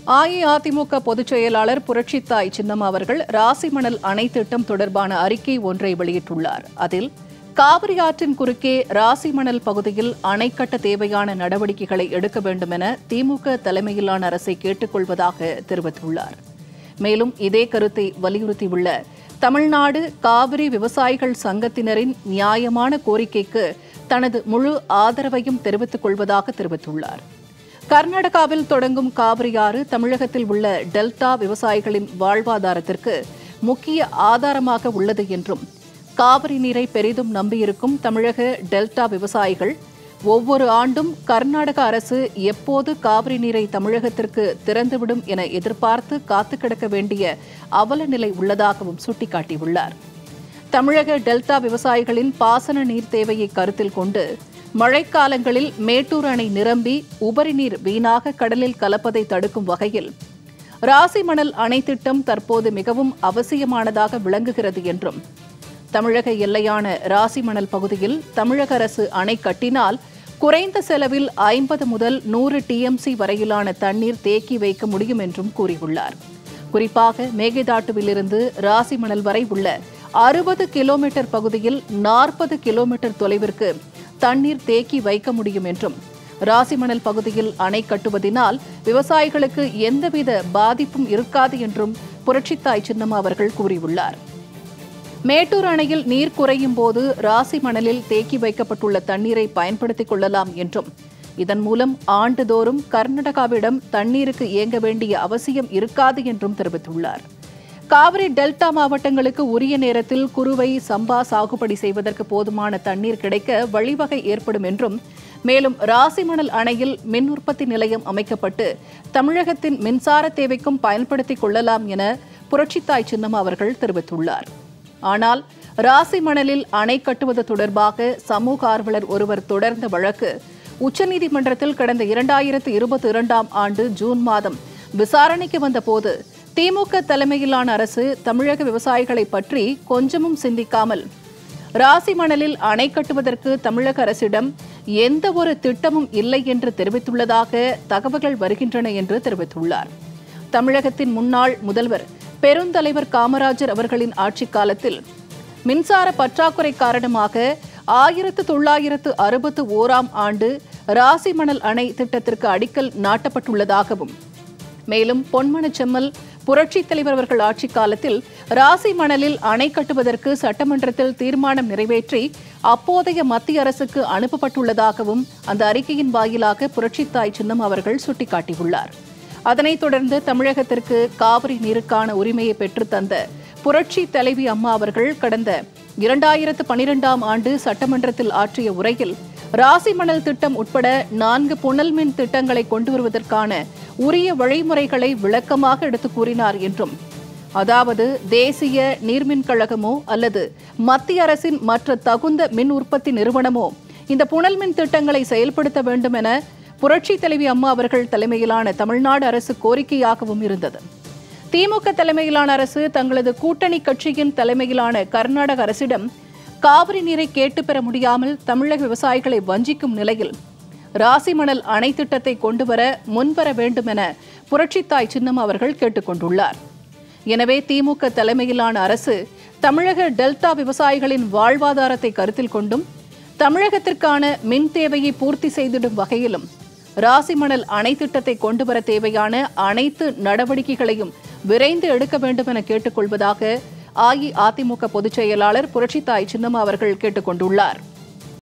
அஇஅதிமுக பொதுச் செயலாளர் புரட்சித்தாய் சின்னம்மா அவர்கள் ராசிமணல் அணை திட்டம் தொடர்பான அறிக்கை ஒன்றை வெளியிட்டுள்ளார் அதில் காவிரி ஆற்றின் குறுக்கே ராசிமணல் பகுதியில் அணை கட்ட தேவையான நடவடிக்கைகளை எடுக்க வேண்டும் என திமுக தலைமையிலான அரசை கேட்டுக்கொள்வதாக தெரிவித்துள்ளார் மேலும் இதே கருத்தை வலியுறுத்தியுள்ள தமிழ்நாடு காவிரி விவசாயிகள் சங்கத்தினரின் நியாயமான கோரிக்கைக்கு தனது முழு ஆதரவையும் தெரிவித்துக் கொள்வதாக தெரிவித்துள்ளார் கர்நாடகாவில் தொடங்கும் காவிரியாறு தமிழகத்தில் உள்ள டெல்டா விவசாயிகளின் வாழ்வாதாரத்திற்கு முக்கிய ஆதாரமாக உள்ளது என்றும் காவிரி நீரை பெரிதும் நம்பியிருக்கும் தமிழக டெல்டா விவசாயிகள் ஒவ்வொரு ஆண்டும் கர்நாடக அரசு எப்போது காவிரி நீரை தமிழகத்திற்கு திறந்துவிடும் என எதிர்பார்த்து காத்து கிடக்க வேண்டிய அவல நிலை உள்ளதாகவும் சுட்டிக்காட்டியுள்ளார் தமிழக டெல்டா விவசாயிகளின் பாசன நீர் தேவையை கருத்தில் கொண்டு மழைக்காலங்களில் மேட்டூர் அணை நிரம்பி உபரி நீர் வீணாக கடலில் கலப்பதை தடுக்கும் வகையில் ராசிமணல் அணை திட்டம் தற்போது மிகவும் அவசியமானதாக விளங்குகிறது என்றும் தமிழக எல்லையான ராசிமணல் பகுதியில் தமிழக அரசு அணை கட்டினால் குறைந்த செலவில் ஐம்பது முதல் நூறு டிஎம்சி வரையிலான தண்ணீர் தேக்கி வைக்க முடியும் என்றும் கூறியுள்ளார் குறிப்பாக மேகதாட்டுவிலிருந்து ராசிமணல் வரை உள்ள அறுபது கிலோமீட்டர் பகுதியில் நாற்பது கிலோமீட்டர் தொலைவிற்கு தண்ணீர் தேக்கி வைக்க முடியும் என்றும் ராசிமணல் பகுதியில் அணை கட்டுவதினால் விவசாயிகளுக்கு எந்தவித பாதிப்பும் இருக்காது என்றும் புரட்சித்தாய் சின்னம்மா அவர்கள் கூறியுள்ளார் மேட்டூர் அணையில் நீர் குறையும் போது ராசி மணலில் தேக்கி வைக்கப்பட்டுள்ள தண்ணீரை பயன்படுத்திக் கொள்ளலாம் என்றும் இதன் மூலம் ஆண்டுதோறும் கர்நாடகாவிடம் தண்ணீருக்கு இயங்க வேண்டிய அவசியம் இருக்காது என்றும் தெரிவித்துள்ளார் காவிரி டெல்டா மாவட்டங்களுக்கு உரிய நேரத்தில் குறுவை சம்பா சாகுபடி செய்வதற்கு போதுமான தண்ணீர் கிடைக்க வழிவகை ஏற்படும் என்றும் மேலும் ராசிமணல் அணையில் மின் உற்பத்தி நிலையம் அமைக்கப்பட்டு தமிழகத்தின் மின்சார தேவைக்கும் பயன்படுத்திக் கொள்ளலாம் என புரட்சித்தாய் சின்னம்மா அவர்கள் தெரிவித்துள்ளார் ஆனால் ராசி மணலில் அணை கட்டுவது தொடர்பாக சமூக ஆர்வலர் ஒருவர் தொடர்ந்த வழக்கு உச்சநீதிமன்றத்தில் கடந்த இரண்டாயிரத்து இருபத்தி இரண்டாம் ஆண்டு ஜூன் மாதம் விசாரணைக்கு வந்தபோது திமுக தலைமையிலான அரசு தமிழக விவசாயிகளை பற்றி கொஞ்சமும் சிந்திக்காமல் ராசி மணலில் அணை கட்டுவதற்கு தமிழக அரசிடம் எந்த ஒரு திட்டமும் இல்லை என்று தெரிவித்துள்ளதாக தகவல்கள் வருகின்றன என்று தெரிவித்துள்ளார் தமிழகத்தின் முன்னாள் முதல்வர் பெருந்தலைவர் காமராஜர் அவர்களின் ஆட்சிக் காலத்தில் மின்சார பற்றாக்குறை காரணமாக ஆயிரத்து தொள்ளாயிரத்து அறுபத்து ஓராம் ஆண்டு ராசிமணல் அணை திட்டத்திற்கு அடிக்கல் நாட்டப்பட்டுள்ளதாகவும் மேலும் பொன்மன செம்மல் புரட்சித் தலைவர் அவர்கள் ஆட்சிக் காலத்தில் ராசி மணலில் அணை கட்டுவதற்கு சட்டமன்றத்தில் தீர்மானம் நிறைவேற்றி அப்போதைய மத்திய அரசுக்கு அனுப்பப்பட்டுள்ளதாகவும் அந்த அறிக்கையின் வாயிலாக புரட்சித்தாய் சின்னம் அவர்கள் சுட்டிக்காட்டியுள்ளார் அதனைத் தொடர்ந்து தமிழகத்திற்கு காவிரி நீருக்கான உரிமையை பெற்றுத் தந்த புரட்சி தலைவி அம்மா அவர்கள் கடந்த இரண்டாயிரத்து பனிரெண்டாம் ஆண்டு சட்டமன்றத்தில் ஆற்றிய உரையில் ராசிமணல் திட்டம் உட்பட நான்கு புனல் மின் திட்டங்களை கொண்டு வருவதற்கான உரிய வழிமுறைகளை விளக்கமாக எடுத்துக் கூறினார் என்றும் அதாவது தேசிய நீர்மின் கழகமோ அல்லது மத்திய அரசின் மற்ற தகுந்த மின் உற்பத்தி நிறுவனமோ இந்த புனல் மின் திட்டங்களை செயல்படுத்த வேண்டும் என புரட்சி தலைவி அம்மா அவர்கள் தலைமையிலான தமிழ்நாடு அரசு கோரிக்கையாகவும் இருந்தது திமுக தலைமையிலான அரசு தங்களது கூட்டணி கட்சியின் தலைமையிலான கர்நாடக அரசிடம் காவிரி நீரை கேட்டு பெற முடியாமல் தமிழக விவசாயிகளை வஞ்சிக்கும் நிலையில் ராசிமணல் அணை திட்டத்தை கொண்டுவர முன்வர வேண்டும் என புரட்சித்தாய் சின்னம் அவர்கள் கேட்டுக்கொண்டுள்ளார் எனவே திமுக தலைமையிலான அரசு தமிழக டெல்டா விவசாயிகளின் வாழ்வாதாரத்தை கருத்தில் கொண்டும் தமிழகத்திற்கான மின் தேவையை பூர்த்தி செய்திடும் வகையிலும் ராசிமணல் அணை திட்டத்தை கொண்டுவர தேவையான அனைத்து நடவடிக்கைகளையும் விரைந்து எடுக்க வேண்டும் என கேட்டுக்கொள்வதாக அஇஅதிமுக பொதுச் செயலாளர் புரட்சித்தாய் சின்னம்மா அவர்கள் கேட்டுக்கொண்டுள்ளார்